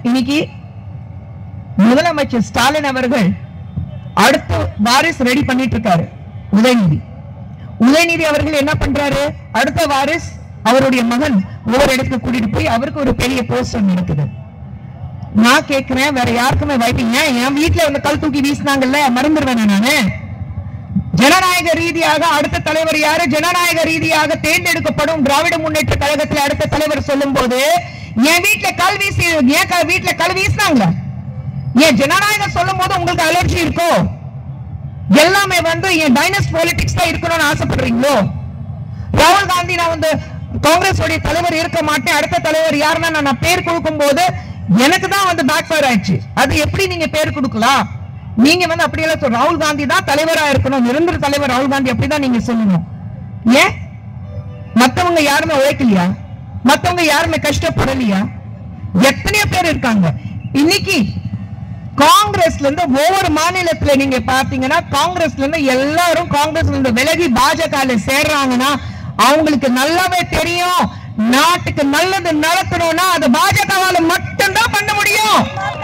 இன்னைக்கு முதலமைச்சர் ஸ்டாலின் அவர்கள் அடுத்த வாரிஸ் ரெடி பண்ணிட்டு இருக்காரு உதயநிதி உதயநிதி அவர்கள் என்ன பண்றாரு அடுத்த வாரிஸ் அவருடைய மகன் ஒவ்வொரு இடத்துக்கு கூட்டிட்டு போய் அவருக்கு ஒரு பெரிய போஸ்டர் நடக்குது நான் கேட்கிறேன் வேற யாருக்குமே வைப்பீங்க என் வீட்டுல வந்து கல் தூக்கி வீசினாங்கல்ல மறந்துடுவேன் நானு ஜனநாயக ரீதியாக அடுத்த தலைவர் யாரு ஜனநாயக ரீதியாக தேர்ந்தெடுக்கப்படும் திராவிட முன்னேற்ற கழகத்தில் அடுத்த தலைவர் சொல்லும் போது என் வீட்டுல கல் வீசி என் க- வீட்டுல கல் வீசினாங்க என் ஜனநாயகம் சொல்லும் போது உங்களுக்கு அலர்ஜி இருக்கோ எல்லாமே வந்து என் டைனஸ் பாலிடிக்ஸ் தான் இருக்கணும்னு ஆசைப்படுறீங்களோ ராகுல் காந்தி நான் வந்து காங்கிரஸ் உடைய தலைவர் இருக்க மாட்டேன் அடுத்த தலைவர் யாருன்னா நான் நான் பேர் கொடுக்கும் போது எனக்கு தான் வந்து பேக் ஃபயர் ஆயிடுச்சு அது எப்படி நீங்க பேர் கொடுக்கலாம் நீங்க வந்து அப்படியெல்லாம் சொல்ற ராகுல் காந்தி தான் தலைவரா இருக்கணும் நிரந்தர தலைவர் ராகுல் காந்தி அப்படிதான் நீங்க சொல்லணும் ஏன் மத்தவங்க யாருமே உழைக்கலையா மத்தவங்க யாருமே கஷ்டப்படலையா எத்தனையோ பேர் இருக்காங்க இன்னைக்கு காங்கிரஸ்ல இருந்து ஒவ்வொரு மாநிலத்துல நீங்க பாத்தீங்கன்னா காங்கிரஸ்ல இருந்து எல்லாரும் காங்கிரஸ்ல இருந்து விலகி பாஜக சேர்றாங்கன்னா அவங்களுக்கு நல்லாவே தெரியும் நாட்டுக்கு நல்லது நடத்தணும்னா அது பாஜகவால மட்டும்தான் பண்ண முடியும்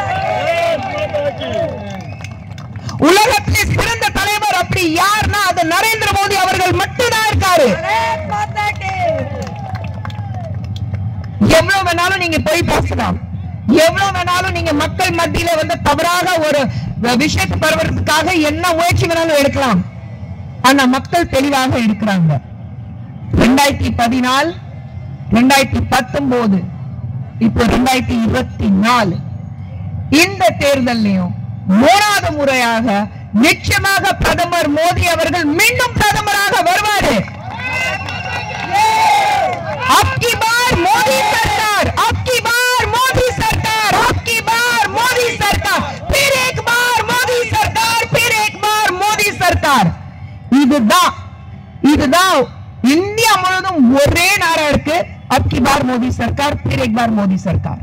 உலகத்திலே சிறந்த தலைவர் அப்படி யாருன்னா அது நரேந்திர மோடி அவர்கள் மட்டும்தான் இருக்காரு எவ்வளவு வேணாலும் நீங்க போய் பேசலாம் எவ்வளவு வேணாலும் நீங்க மக்கள் மத்தியில வந்து தவறாக ஒரு விஷயத்தை பரவறதுக்காக என்ன முயற்சி வேணாலும் எடுக்கலாம் ஆனா மக்கள் தெளிவாக இருக்கிறாங்க ரெண்டாயிரத்தி பதினாலு ரெண்டாயிரத்தி பத்தொன்பது இப்போ ரெண்டாயிரத்தி இருபத்தி நாலு இந்த தேர்தலையும் மூணாவது முறையாக நிச்சயமாக பிரதமர் மோடி அவர்கள் மீண்டும் பிரதமராக வருவாரு आपकी बार मोदी सरकार आपकी बार मोदी सरकार आपकी बार मोदी सरकार फिर एक बार मोदी सरकार फिर एक बार मोदी सरकार இதுதான் இதுதான் இந்தியா முழுவதும் ஒரே நாரா இருக்கு அப்கி பார் மோடி சர்க்கார் பிர் எக் பார் மோடி சர்க்கார்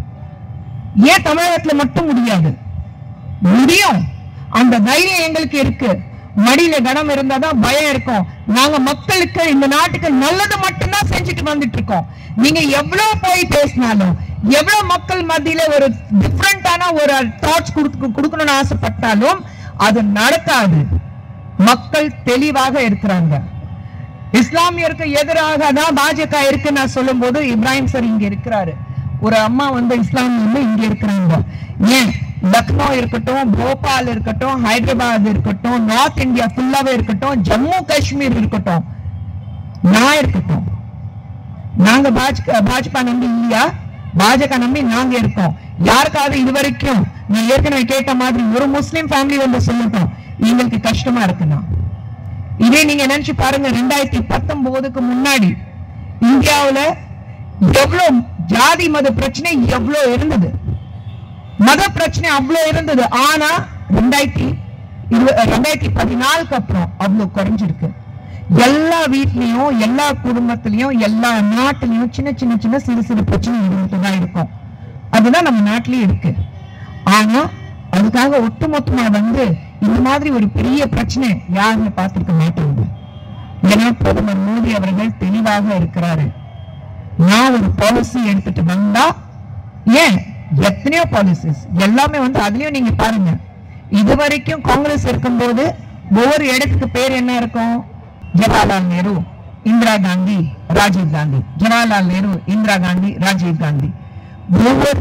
ஏன் தமிழகத்துல மட்டும் முடியாது முடியும் அந்த தைரியம் எங்களுக்கு இருக்கு மடியில கனம் இருந்தாதான் பயம் இருக்கும் நாங்க மக்களுக்கு இந்த நாட்டுக்கு நல்லது மட்டும்தான் செஞ்சுட்டு வந்துட்டு இருக்கோம் நீங்க எவ்வளவு போய் பேசினாலும் எவ்வளவு மக்கள் மத்தியில ஒரு டிஃப்ரெண்டான ஒரு தாட்ஸ் கொடுக்கணும்னு ஆசைப்பட்டாலும் அது நடக்காது மக்கள் தெளிவாக இருக்கிறாங்க இஸ்லாமியருக்கு எதிராக தான் பாஜக இருக்கு நான் சொல்லும் போது இப்ராஹிம் சார் இங்க இருக்கிறாரு ஒரு அம்மா வந்து இஸ்லாம் வந்து இங்க இருக்கிறாங்க ஏன் லக்னோ இருக்கட்டும் போபால் இருக்கட்டும் ஹைதராபாத் இருக்கட்டும் நார்த் இந்தியா ஃபுல்லாவே இருக்கட்டும் ஜம்மு காஷ்மீர் இருக்கட்டும் நான் இருக்கட்டும் நாங்க பாஜக பாஜக நம்பி இல்லையா பாஜக நம்பி நாங்க இருக்கோம் யாருக்காவது இது வரைக்கும் நான் ஏற்கனவே கேட்ட மாதிரி ஒரு முஸ்லிம் ஃபேமிலி வந்து சொல்லட்டும் எங்களுக்கு கஷ்டமா இருக்குன்னா இதே நீங்க நினைச்சு பாருங்க ரெண்டாயிரத்தி பத்தொன்பதுக்கு முன்னாடி இந்தியாவுல எவ்வளவு ஜாதி மத பிரச்சனை எவ்வளவு இருந்தது மத பிரச்சனை அவ்வளவு இருந்தது ஆனா ரெண்டாயிரத்தி இருவ- ரெண்டாயிரத்தி பதினாலுக்கு அப்புறம் அவ்வளவு குறைஞ்சிருக்கு எல்லா வீட்லயும் எல்லா குடும்பத்திலயும் எல்லா நாட்டிலையும் சின்ன சின்ன சின்ன சிறு சிறு பிரச்சனை இருந்துட்டு தான் இருக்கும் அதுதான் நம்ம நாட்டிலயும் இருக்கு ஆனா அதுக்காக ஒட்டுமொத்தமா வந்து இந்த மாதிரி ஒரு பெரிய பிரச்சனை யாருமே பார்த்திருக்க மாட்டாங்க ஏன்னா பிரதமர் மோடி அவர்கள் தெளிவாக இருக்கிறாரு நான் ஒரு பாலிசி எடுத்துட்டு வந்தா ஏன் எத்தனையோ பாலிசிஸ் எல்லாமே வந்து அதுலயும் நீங்க பாருங்க இது வரைக்கும் காங்கிரஸ் இருக்கும்போது ஒவ்வொரு இடத்துக்கு பேர் என்ன இருக்கும் ஜவஹர்லால் நேரு இந்திரா காந்தி ராஜீவ் காந்தி ஜவஹர்லால் நேரு இந்திரா காந்தி ராஜீவ் காந்தி ஒவ்வொரு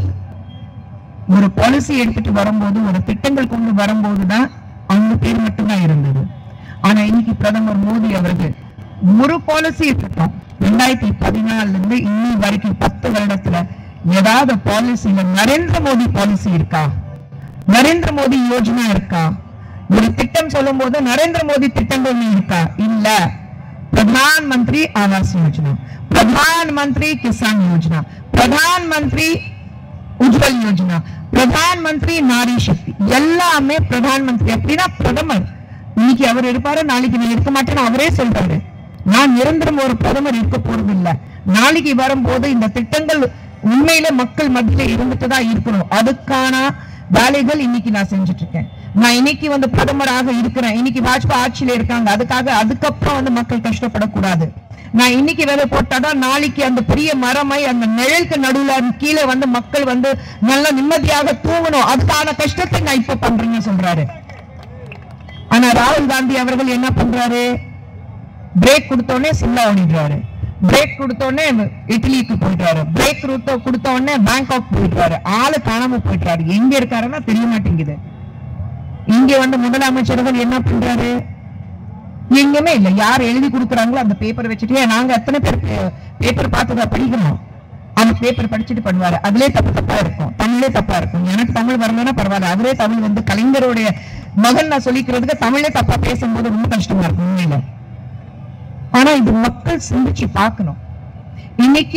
ஒரு பாலிசி எடுத்துட்டு வரும்போது ஒரு திட்டங்கள் கொண்டு வரும்போதுதான் அவங்க பேர் மட்டும்தான் இருந்தது ஆனா இன்னைக்கு பிரதமர் மோடி அவர்கள் ஒரு பாலிசி இருக்கட்டும் ரெண்டாயிரத்தி பதினாலுல இருந்து இன்னி வரைக்கும் பத்து வருடத்துல ஏதாவது பாலிசியில நரேந்திர மோடி பாலிசி இருக்கா நரேந்திர மோடி யோஜனா இருக்கா ஒரு திட்டம் சொல்லும் போது நரேந்திர மோடி திட்டங்கள் இருக்கா இல்ல பிரதான் மந்திரி ஆவாஸ் யோஜனா பிரதான் மந்திரி கிசான் யோஜனா பிரதான் மந்திரி உஜ்வல் யோஜனா பிரதான் மந்திரி நாரி சக்தி எல்லாமே பிரதான் மந்திரி அப்படின்னா பிரதமர் இன்னைக்கு அவர் இருப்பாரு நாளைக்கு நான் இருக்க மாட்டேன்னு அவரே சொல்றாரு நான் நிரந்தரம் ஒரு பிரதமர் இருக்க போறது இல்ல நாளைக்கு வரும்போது இந்த திட்டங்கள் உண்மையில மக்கள் மத்தியில இருந்துட்டு தான் இருக்கணும் அதுக்கான வேலைகள் இன்னைக்கு நான் செஞ்சுட்டு இருக்கேன் நான் இன்னைக்கு வந்து பிரதமராக இருக்கிறேன் இன்னைக்கு வாஜ்பாய் ஆட்சியில இருக்காங்க அதுக்காக அதுக்கப்புறம் வந்து மக்கள் கஷ்டப்படக்கூடாது நான் இன்னைக்கு விதை போட்டாதான் நாளைக்கு அந்த பெரிய மரமை அந்த நிழலுக்கு நடுவுல கீழே வந்து மக்கள் வந்து நல்ல நிம்மதியாக தூங்கணும் அதுக்கான கஷ்டத்தை நான் இப்ப பண்றேன்னு சொல்றாரு ஆனா ராகுல் காந்தி அவர்கள் என்ன பண்றாரு பிரேக் கொடுத்தோடனே சில்லா ஓடிடுறாரு பிரேக் கொடுத்தோடனே இட்லிக்கு போயிட்டாரு பிரேக் கொடுத்த கொடுத்த உடனே பேங்காக் போயிட்டாரு ஆளு காணாம போயிட்டாரு எங்க இருக்காருன்னா தெரிய மாட்டேங்குது இங்க வந்து முதலமைச்சர்கள் என்ன பண்றாரு எங்குமே இல்ல யார் எழுதி கொடுக்குறாங்களோ அந்த பேப்பர் வச்சுட்டு ஏன் நாங்க எத்தனை பேர் பேப்பர் பார்த்துதான் படிக்கணும் அந்த பேப்பர் படிச்சுட்டு பண்ணுவாரு அதுலயே தப்பு தப்பா இருக்கும் தமிழே தப்பா இருக்கும் எனக்கு தமிழ் வரலன்னா பரவாயில்ல அவரே தமிழ் வந்து கலைஞருடைய மகன் நான் சொல்லிக்கிறதுக்கு தமிழே தப்பா பேசும்போது ரொம்ப கஷ்டமா இருக்கும் உண்மையில ஆனா இது மக்கள் சிந்திச்சு பார்க்கணும் இன்னைக்கு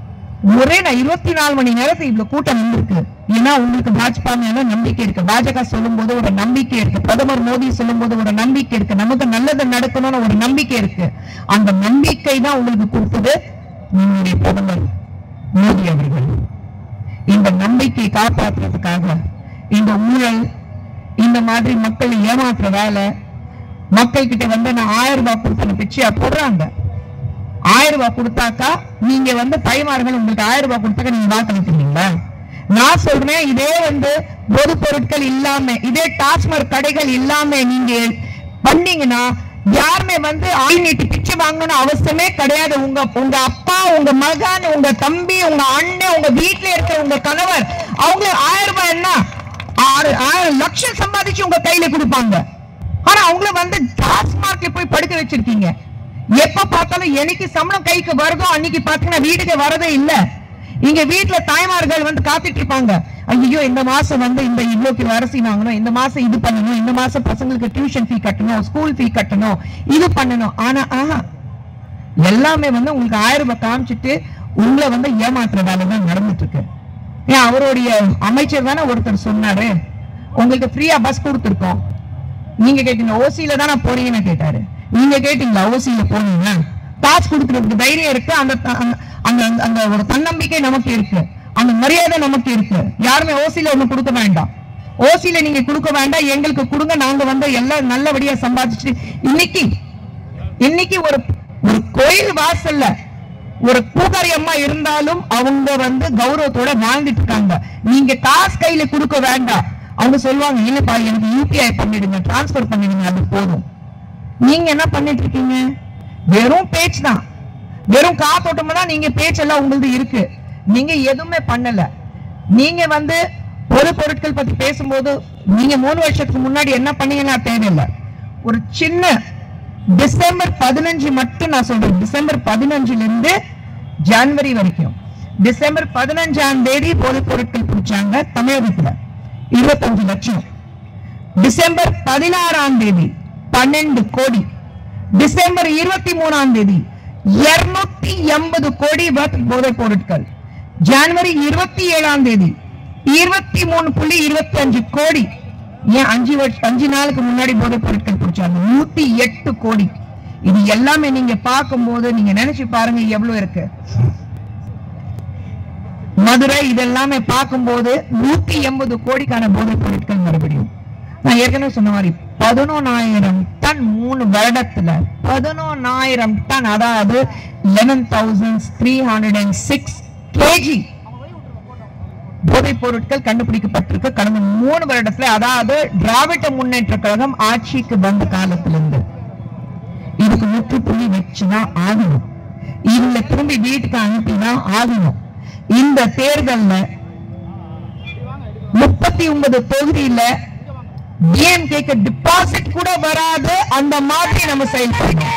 ஒரே நான் இருபத்தி நாலு மணி நேரத்துக்கு இவ்வளவு கூட்டம் வந்திருக்கு ஏன்னா உங்களுக்கு பாஜக மேல நம்பிக்கை இருக்கு பாஜக சொல்லும் போது ஒரு நம்பிக்கை இருக்கு பிரதமர் மோடி சொல்லும் போது ஒரு நம்பிக்கை இருக்கு நமக்கு நல்லது நடக்கணும்னு ஒரு நம்பிக்கை இருக்கு அந்த நம்பிக்கை தான் உங்களுக்கு கொடுத்தது நம்முடைய பிரதமர் மோடி அவர்கள் இந்த நம்பிக்கையை காப்பாற்றுறதுக்காக இந்த ஊழல் இந்த மாதிரி மக்களை ஏமாத்துற வேலை மக்கள் கிட்ட வந்து நான் ஆயிரம் ரூபாய் கொடுத்தேன் பிச்சையா போடுறாங்க ஆயிரம் ரூபாய் கொடுத்தாக்கா நீங்க வந்து தாய்மார்கள் உங்களுக்கு ஆயிரம் ரூபாய் கொடுத்தாக்க நீங்க வாக்களிக்கிறீங்களா நான் சொல்றேன் இதே வந்து பொது பொருட்கள் இல்லாம இதே டாஸ்மாக் கடைகள் இல்லாம நீங்க பண்ணீங்கன்னா யாருமே வந்து ஆள் நீட்டி பிச்சை வாங்கணும்னு அவசியமே கிடையாது உங்க உங்க அப்பா உங்க மகன் உங்க தம்பி உங்க அண்ணன் உங்க வீட்டுல இருக்கிற உங்க கணவர் அவங்க ஆயிரம் ரூபாய் என்ன ஆறு ஆயிரம் லட்சம் சம்பாதிச்சு உங்க கையில கொடுப்பாங்க ஆனா அவங்கள வந்து டாஸ்மார்க்ல போய் படுக்க வச்சிருக்கீங்க எப்ப பார்த்தாலும் என்னைக்கு சம்பளம் கைக்கு வருதோ அன்னைக்கு பாத்தீங்கன்னா வீட்டுக்கு வரதே இல்ல இங்க வீட்டுல தாய்மார்கள் வந்து காத்துட்டு இருப்பாங்க ஐயோ இந்த மாசம் வந்து இந்த இவ்வளோ கிலோ அரிசி வாங்கணும் இந்த மாசம் இது பண்ணணும் இந்த மாசம் பசங்களுக்கு டியூஷன் ஃபீ கட்டணும் ஸ்கூல் ஃபீ கட்டணும் இது பண்ணணும் ஆனா ஆஹா எல்லாமே வந்து உங்களுக்கு ஆயிரம் ரூபாய் காமிச்சிட்டு உங்களை வந்து ஏமாத்துற வேலை தான் நடந்துட்டு இருக்கு ஏன் அவருடைய அமைச்சர் தானே ஒருத்தர் சொன்னாரு உங்களுக்கு ஃப்ரீயா பஸ் கொடுத்துருக்கோம் நீங்க கேட்டீங்க ஓசியில தானே போறீங்கன்னு கேட்டாரு நீங்க கேட்டீங்களா ஓசியில போனீங்க காசு கொடுக்கறதுக்கு தைரியம் இருக்கு அந்த அந்த- அந்த அந்த- அந்த ஒரு தன்னம்பிக்கை நமக்கு இருக்கு அந்த மரியாதை நமக்கு இருக்கு யாருமே ஓசியில ஒண்ணு கொடுக்க வேண்டாம் ஓசியில நீங்க கொடுக்க வேண்டாம் எங்களுக்கு கொடுங்க நாங்க வந்து எல்லாம் நல்லபடியா சம்பாதிச்சு இன்னைக்கு இன்னைக்கு ஒரு ஒரு கோயில் வாசல்ல ஒரு பூகாரி அம்மா இருந்தாலும் அவங்க வந்து கௌரவத்தோட வாழ்ந்துட்டு இருக்காங்க நீங்க காசு கையில கொடுக்க வேண்டாம் அவங்க சொல்லுவாங்க இல்லப்பா எனக்கு யூபிஐ பண்ணிடுங்க டிரான்ஸ்ஃபர் பண்ணிடுங்க அது போதும் நீங்க என்ன பண்ணிட்டு இருக்கீங்க வெறும் பேச்சு தான் வெறும் காத்தோட்டமா தான் நீங்க பேச்செல்லாம் உங்களுது இருக்கு நீங்க எதுவுமே பண்ணல நீங்க வந்து பொது பொருட்கள் பத்தி பேசும்போது நீங்க மூணு வருஷத்துக்கு முன்னாடி என்ன பண்ணீங்கன்னா தேவையில்லை ஒரு சின்ன டிசம்பர் பதினஞ்சு மட்டும் நான் சொல்றேன் டிசம்பர் பதினஞ்சுல இருந்து ஜனவரி வரைக்கும் டிசம்பர் பதினஞ்சாம் தேதி போதை பொருட்கள் பிடிச்சாங்க தமிழகத்துல இருபத்தஞ்சு லட்சம் டிசம்பர் பதினாறாம் தேதி பன்னெண்டு கோடி டிசம்பர் இருபத்தி மூணாம் தேதி இருநூத்தி எண்பது கோடி worth போதைப் பொருட்கள் ஜனவரி இருபத்தி ஏழாம் தேதி இருபத்தி மூணு புள்ளி இருபத்தி அஞ்சு கோடி ஏன் அஞ்சு வருஷம் அஞ்சு நாளுக்கு முன்னாடி போதைப் பொருட்கள் பிடிச்சாங்க நூத்தி எட்டு கோடி இது எல்லாமே நீங்க பார்க்கும்போது நீங்க நினைச்சு பாருங்க எவ்வளவு இருக்கு மதுரை இதெல்லாமே பார்க்கும்போது நூத்தி எண்பது கோடிக்கான போதைப் பொருட்கள் மறுபடியும் நான் ஏற்கனவே சொன்ன மாதிரி பதினொன்னாயிரம் டன் மூணு வருடத்துல பதினொன்னாயிரம் டன் அதாவது eleven thousand three hundred and six KG போதைப் பொருட்கள் கண்டுபிடிக்கப்பட்டிருக்கு கடந்த மூணு வருடத்துல அதாவது திராவிட முன்னேற்ற கழகம் ஆட்சிக்கு வந்த காலத்திலிருந்து இதுக்கு முற்றுப்புள்ளி வச்சுதான் ஆகணும் இதுல திரும்பி வீட்டுக்கு அனுப்பிதான் ஆகணும் இந்த தேர்தல்ல முப்பத்தி ஒன்பது தொகுதியில டிஎம்கேக்கு டிபாசிட் கூட வராது அந்த மாதிரி நம்ம செயல்படணும்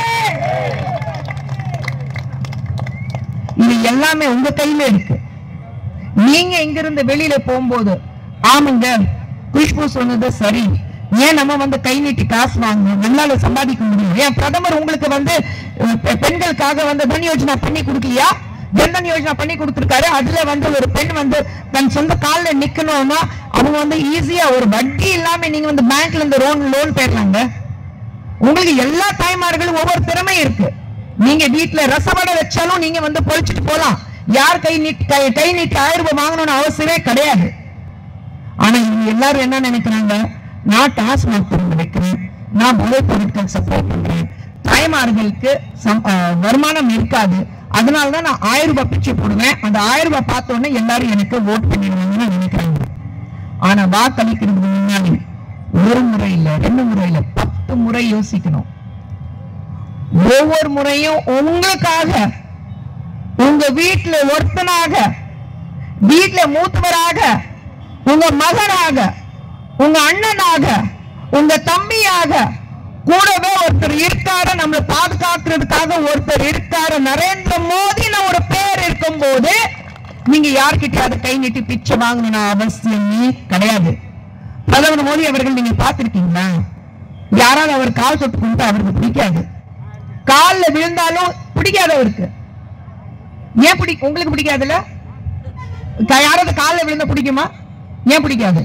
இது எல்லாமே உங்க கையில இருக்கு நீங்க இங்கிருந்து வெளியில போகும்போது ஆமாங்க குஷ்பு சொன்னது சரி ஏன் நம்ம வந்து கை நீட்டி காசு வாங்கணும் நம்மளால சம்பாதிக்க முடியும் ஏன் பிரதமர் உங்களுக்கு வந்து அஹ், பெ- பெண்களுக்காக வந்து தன் யோஜனா பண்ணி கொடுக்கலையா ஜன்தன் யோஜனா பண்ணி கொடுத்திருக்காரு அதுல வந்து ஒரு பெண் வந்து தன் சொந்த கால்ல நிக்கணும்னா அவங்க வந்து ஈஸியா ஒரு வட்டி இல்லாம நீங்க வந்து பேங்க்ல இருந்து லோன் லோன் பெறலாங்க உங்களுக்கு எல்லா தாய்மார்களும் ஒவ்வொரு திறமை இருக்கு நீங்க வீட்டுல ரசவடை வச்சாலும் நீங்க வந்து பொழிச்சிட்டு போலாம் யார் கை நீட்டி கை கை நீட்டி ஆயிரம் ரூபாய் வாங்கணும்னு அவசியமே கிடையாது ஆனா இவங்க எல்லாரும் என்ன நினைக்கிறாங்க நான் டாஸ்மாக் திறந்து வைக்கிறேன் நான் போதைப் பொருட்கள் சப்ளை பண்றேன் தாய்மார்களுக்கு சம்- அஹ், வருமானம் இருக்காது அதனால தான் நான் ஆயிரம் ரூபாய் பிச்சை போடுவேன் அந்த ஆயிரம் ரூபாய் பார்த்த உடனே எல்லாரும் எனக்கு ஓட் பண்ணிடுவாங்கன்னு நினைக்கிறாங்க ஆனா வாக்களிக்கிறது முன்னாடி ஒரு முறை இல்ல ரெண்டு முறை இல்ல பத்து முறை யோசிக்கணும் ஒவ்வொரு முறையும் உங்களுக்காக உங்க வீட்டுல ஒருத்தனாக வீட்டுல மூத்தவராக உங்க மகனாக உங்க அண்ணனாக உங்க தம்பியாக கூடவே ஒருத்தர் இருக்காரு நம்மளை பாதுகாக்கிறதுக்காக ஒருத்தர் இருக்காரு நரேந்திர மோடின்னு ஒரு பேர் இருக்கும் போது நீங்க யார்கிட்டயாவது கை நீட்டி பிச்சை வாங்கணும் அவசியமே கிடையாது பிரதமர் மோடி அவர்கள் நீங்க பார்த்திருக்கீங்களா யாராவது அவர் கால் தொட்டு கும்பிட்டு அவருக்கு பிடிக்காது கால்ல விழுந்தாலும் பிடிக்காது அவருக்கு ஏன் பிடிக்கும் உங்களுக்கு பிடிக்காதுல்ல க- யாராவது கால்ல விழுந்தா பிடிக்குமா ஏன் பிடிக்காது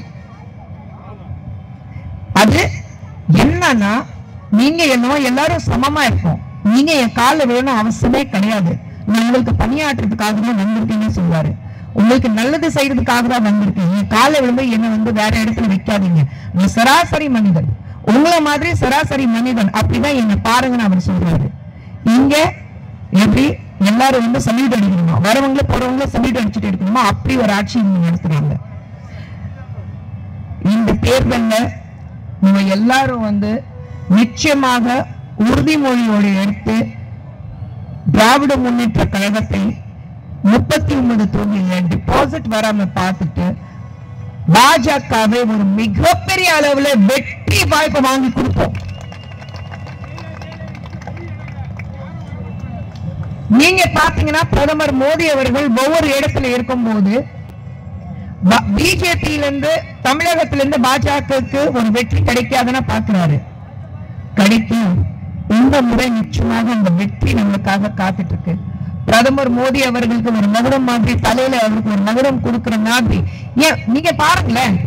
அது என்னன்னா நீங்க என்னவோ எல்லாரும் சமமா இருப்போம் நீங்க என் கால்ல விழணும் அவசியமே கிடையாது நான் உங்களுக்கு பணியாற்றுறதுக்காக தான் வந்திருக்கேன்னு சொல்லுவாரு உங்களுக்கு நல்லது செய்யறதுக்காக தான் வந்திருக்கேன் என் கால்ல விழுந்து என்ன வந்து வேற இடத்துல வைக்காதீங்க நான் சராசரி மனிதன் உங்களை மாதிரி சராசரி மனிதன் அப்படிதான் என்ன பாருங்கன்னு அவர் சொல்றாரு இங்க எப்படி எல்லாரும் வந்து சல்யூட் அடிக்கணுமா வரவங்கள போறவங்கள சல்யூட் அடிச்சுட்டு இருக்கணுமா அப்படி ஒரு ஆட்சி இவங்க நடத்துறாங்க இந்த தேர்தல்ல நம்ம எல்லாரும் வந்து நிச்சயமாக உறுதிமொழியோடு எடுத்து திராவிட முன்னேற்ற கழகத்தை முப்பத்தி ஒன்பது தொகுதியில டிபாசிட் வராம பார்த்துட்டு பாஜகவை ஒரு மிகப்பெரிய அளவுல வெற்றி வாய்ப்பு வாங்கி கொடுப்போம் நீங்க பாத்தீங்கன்னா பிரதமர் மோடி அவர்கள் ஒவ்வொரு இடத்துல இருக்கும்போது பிஜேபியில இருந்து தமிழகத்தில இருந்து பாஜகவுக்கு ஒரு வெற்றி கிடைக்காதுன்னு பாக்குறாரு கிடைக்கும் இந்த முறை நிச்சயமாக அந்த வெற்றி நம்மளுக்காக காத்துட்டு இருக்கு பிரதமர் மோடி அவர்களுக்கு ஒரு மகுடம் மாதிரி தலையில அவருக்கு ஒரு மகுடம் கொடுக்கிற மாதிரி ஏன் நீங்க பாருங்களேன்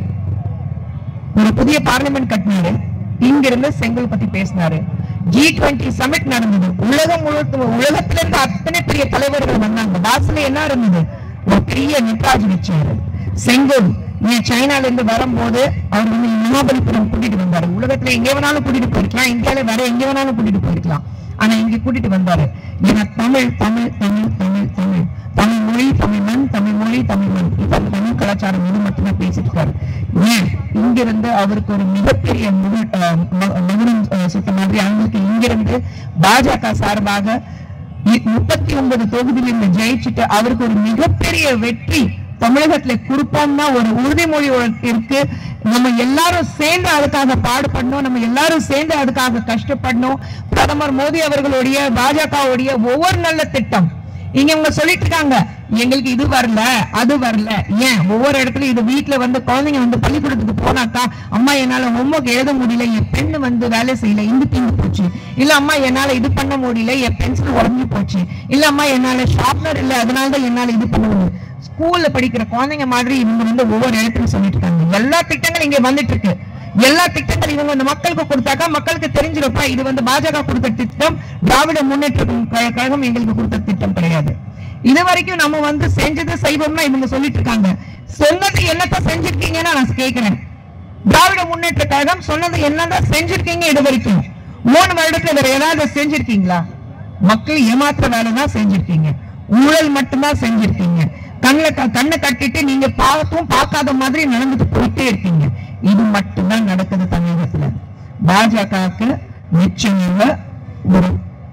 ஒரு புதிய பார்லிமெண்ட் கட்டினாரு இங்க இருந்து செங்கல் பத்தி பேசினாரு ஜி டுவெண்ட்டி சமிட் நடந்தது உலகம் முழுக்க உலகத்துல இருந்து அத்தனை பெரிய தலைவர்கள் வந்தாங்க வாசல்ல என்ன இருந்தது ஒரு பெரிய நெட்டாஜ் வச்சாரு செங்கோல் ஏன் சைனால இருந்து வரும்போது அவர் வந்து மகாபலிபுரம் கூட்டிட்டு வந்தாரு உலகத்துல எங்க வேணாலும் கூட்டிட்டு போயிருக்கலாம் இந்தியால வேற எங்க வேணாலும் கூட்டிட்டு போயிருக்கலாம் ஆனா இங்க கூட்டிட்டு வந்தாரு ஏன்னா தமிழ் தமிழ் தமிழ் தமிழ் தமிழ் தமிழ் மொழி தமிழ் மண் தமிழ் மொழி தமிழ் மண் இப்ப அந்த தமிழ் கலாச்சாரம் இது மட்டுமே பேசிட்டு இருக்காரு ஏன் இங்கிருந்து அவருக்கு ஒரு மிகப்பெரிய முக- அஹ் ம- மகுடம் அஹ் சுத்த மாதிரி அவங்களுக்கு இங்கிருந்து பாஜக சார்பாக இ- முப்பத்தி ஒன்பது தொகுதியில் இருந்து ஜெயிச்சுட்டு அவருக்கு ஒரு மிகப்பெரிய வெற்றி தமிழகத்துல கொடுப்போம்னா ஒரு உறுதிமொழி ஒரு இருக்கு நம்ம எல்லாரும் சேர்ந்து அதுக்காக பாடுபடணும் நம்ம எல்லாரும் சேர்ந்து அதுக்காக கஷ்டப்படணும் பிரதமர் மோடி அவர்களுடைய பாஜகவுடைய ஒவ்வொரு நல்ல திட்டம் இங்க இவங்க சொல்லிட்டு இருக்காங்க எங்களுக்கு இது வரல அது வரல ஏன் ஒவ்வொரு இடத்துலயும் இது வீட்டுல வந்து குழந்தைங்க வந்து பள்ளிக்கூடத்துக்கு போனாக்கா அம்மா என்னால ஹோம்ஒர்க் எழுத முடியல என் பெண்ணு வந்து வேலை செய்யல இந்து தீந்து போச்சு இல்ல அம்மா என்னால இது பண்ண முடியல என் பென்சில் உடஞ்சு போச்சு இல்ல அம்மா என்னால ஷார்ப்னர் இல்ல அதனால தான் என்னால இது பண்ண முடியும் ஸ்கூல்ல படிக்கிற குழந்தைங்க மாதிரி இவங்க வந்து ஒவ்வொரு இடத்துலயும் சொல்லிட்டு இருக்காங்க எல்லா திட்டங்களும் இங்க வந்துட்டு இருக்கு எல்லா திட்டங்கள் இவங்க இந்த மக்களுக்கு கொடுத்தாக்கா மக்களுக்கு தெரிஞ்சிருப்பா இது வந்து பாஜக கொடுத்த திட்டம் திராவிட முன்னேற்ற கழ- கழகம் எங்களுக்கு கொடுத்த திட்டம் கிடையாது இது வரைக்கும் நம்ம வந்து செஞ்சது செய்வோம்னா இவங்க சொல்லிட்டு இருக்காங்க சொன்னது என்னத்த செஞ்சிருக்கீங்கன்னு நான் கேட்கிறேன் திராவிட முன்னேற்ற கழகம் சொன்னது என்னதான் செஞ்சிருக்கீங்க இது வரைக்கும் மூணு வருடத்துல வேற ஏதாவது செஞ்சிருக்கீங்களா மக்கள் ஏமாத்துற வேலை தான் செஞ்சிருக்கீங்க ஊழல் மட்டும்தான் செஞ்சிருக்கீங்க கண்ணுல க- கண்ணை கட்டிட்டு நீங்க பார்த்தும் பார்க்காத மாதிரி நடந்துட்டு போயிட்டே இருக்கீங்க இது மட்டும்தான் நடக்குது தமிழகத்துல பாஜகவுக்கு நிச்சயமாக ஒரு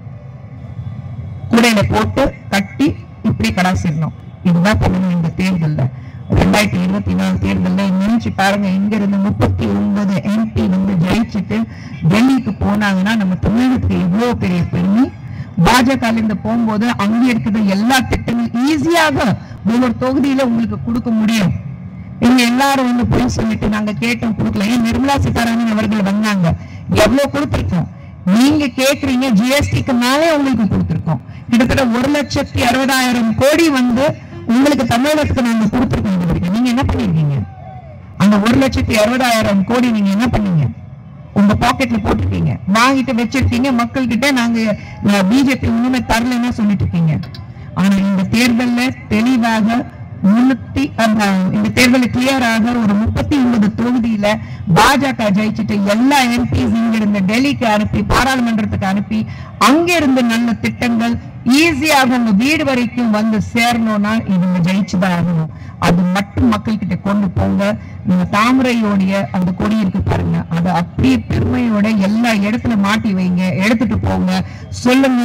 கூடையில போட்டு கட்டி இப்படி கடாசிடணும் இதுதான் பண்ணணும் இந்த தேர்தல்ல ரெண்டாயிரத்தி இருபத்தி நாலு தேர்தல்ல நினைச்சு பாருங்க இங்க இருந்து முப்பத்தி ஒன்பது எம்பி வந்து ஜெயிச்சுட்டு டெல்லிக்கு போனாங்கன்னா நம்ம தமிழகத்துக்கு இவ்வளவு பெரிய பெருமை பாஜக இருந்து போகும்போது அங்க இருக்கிற எல்லா திட்டங்களும் ஈஸியாக ஒவ்வொரு தொகுதியில உங்களுக்கு கொடுக்க முடியும் இவங்க எல்லாரும் வந்து போய் சொல்லிட்டு நாங்க கேட்டோம் கொடுக்கல ஏன் நிர்மலா சீதாராமன் அவர்கள் வந்தாங்க எவ்வளவு கொடுத்திருக்கோம் நீங்க கேக்குறீங்க ஜிஎஸ்டிக்கு மேலே உங்களுக்கு கொடுத்திருக்கோம் கிட்டத்தட்ட ஒரு லட்சத்தி அறுபதாயிரம் கோடி வந்து உங்களுக்கு தமிழகத்துக்கு நாங்க கொடுத்திருக்கோம் இது வரைக்கும் நீங்க என்ன பண்ணிருக்கீங்க அந்த ஒரு லட்சத்தி அறுபதாயிரம் கோடி நீங்க என்ன பண்ணீங்க உங்க பாக்கெட்ல போட்டிருக்கீங்க வாங்கிட்டு வச்சிருக்கீங்க மக்கள் கிட்ட நாங்க பிஜேபி ஒண்ணுமே தரலன்னு சொல்லிட்டு இருக்கீங்க ஆனா இந்த தேர்தல்ல தெளிவாக முன்னூத்தி அந்த இந்த தேர்தல் கிளியராக ஒரு முப்பத்தி ஒன்பது தொகுதியில பாஜக ஜெயிச்சுட்டு எல்லா எம்பிஸ் இங்க இருந்து டெல்லிக்கு அனுப்பி பாராளுமன்றத்துக்கு அனுப்பி அங்க இருந்து நல்ல திட்டங்கள் ஈஸியாக உங்க வீடு வரைக்கும் வந்து சேரணும்னா இவங்க ஜெயிச்சுதான் ஆகணும் அது மட்டும் மக்கள் கிட்ட கொண்டு போங்க நீங்க தாமரையோடைய அந்த கொடி இருக்கு பாருங்க அதை அப்படியே பெருமையோட எல்லா இடத்துல மாட்டி வைங்க எடுத்துட்டு போங்க சொல்லுங்க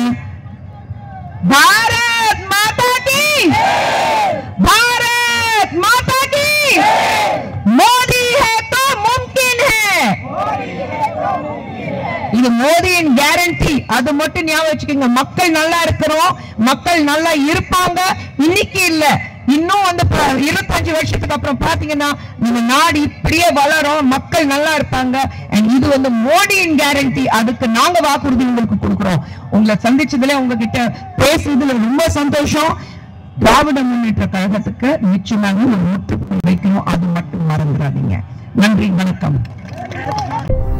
பாரத் மாதா की भारत माता की मोदी है तो मुमकिन है இது மோடியின் கேரண்டி அது மட்டும் ஞாபகம் வச்சுக்கோங்க மக்கள் நல்லா இருக்கிறோம் மக்கள் நல்லா இருப்பாங்க இன்னைக்கு இல்ல இன்னும் வந்து ப- இருபத்தஞ்சு வருஷத்துக்கு அப்புறம் பாத்தீங்கன்னா நம்ம நாடு இப்படியே வளரும் மக்கள் நல்லா இருப்பாங்க and இது வந்து மோடியின் கேரண்டி அதுக்கு நாங்க வாக்குறுதி உங்களுக்கு கொடுக்கிறோம் உங்களை சந்திச்சதுல உங்ககிட்ட பேசுறதுல ரொம்ப சந்தோஷம் திராவிட முன்னேற்ற கழகத்துக்கு நிச்சயமாக ஒரு முற்றுப்புள்ளி வைக்கணும் அது மட்டும் மறந்துடாதீங்க நன்றி வணக்கம்